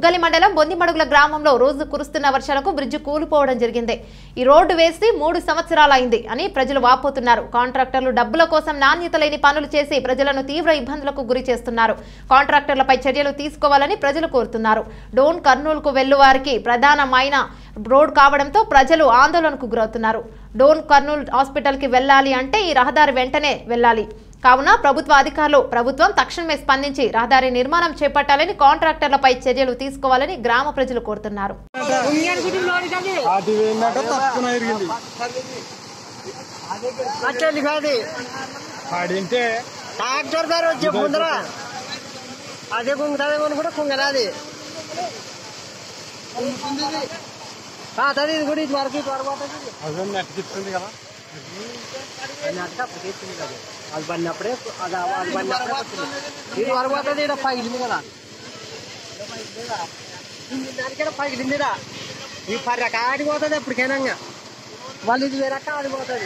దుగ్గలి మండలం బొందిమడుగుల గ్రామంలో రోజు కురుస్తున్న వర్షాలకు బ్రిడ్జి కూలిపోవడం జరిగింది ఈ రోడ్డు వేసి మూడు సంవత్సరాలైంది అని ప్రజలు వాపోతున్నారు కాంట్రాక్టర్లు డబ్బుల కోసం నాణ్యత లేని పనులు చేసి ప్రజలను తీవ్ర ఇబ్బందులకు గురి చేస్తున్నారు కాంట్రాక్టర్లపై చర్యలు తీసుకోవాలని ప్రజలు కోరుతున్నారు డోన్ కర్నూలుకు వెళ్ళు వారికి ప్రధానమైన రోడ్ కావడంతో ప్రజలు ఆందోళనకు గురవుతున్నారు డోన్ కర్నూలు హాస్పిటల్కి వెళ్ళాలి అంటే ఈ రహదారి వెంటనే వెళ్ళాలి కావున ప్రభుత్వ అధికారులు ప్రభుత్వం తక్షణమే స్పందించి రహదారి నిర్మాణం చేపట్టాలని కాంట్రాక్టర్లపై చర్యలు తీసుకోవాలని గ్రామ ప్రజలు కోరుతున్నారు అది ఏంటంటే తక్కువ ఇరిగింది అట్టెల్లి కాదు ఆడింటే ట్రాక్టర్ ధర వచ్చే ముందర అదే కుంగుతుంది కూడా కుంగరాది కాదు ఇది కూడా ఇది వరకు ఇది వరకు పోతుంది. అదే నెట్ చెప్తుంది కదా అది నాటికి అప్పటికే ఇచ్చింది కదా. అది పడినప్పుడే అది అది పడినప్పుడే వచ్చింది ఇది వరకు పోతుంది ఇక్కడ పగిలింది కదా దానికైనా పగిలిందిరా ఈ పర్రె కాడికి పోతుంది ఎప్పటికైనా ఇంకా. వాళ్ళు ఇది వేరే ఆడిపోతుంది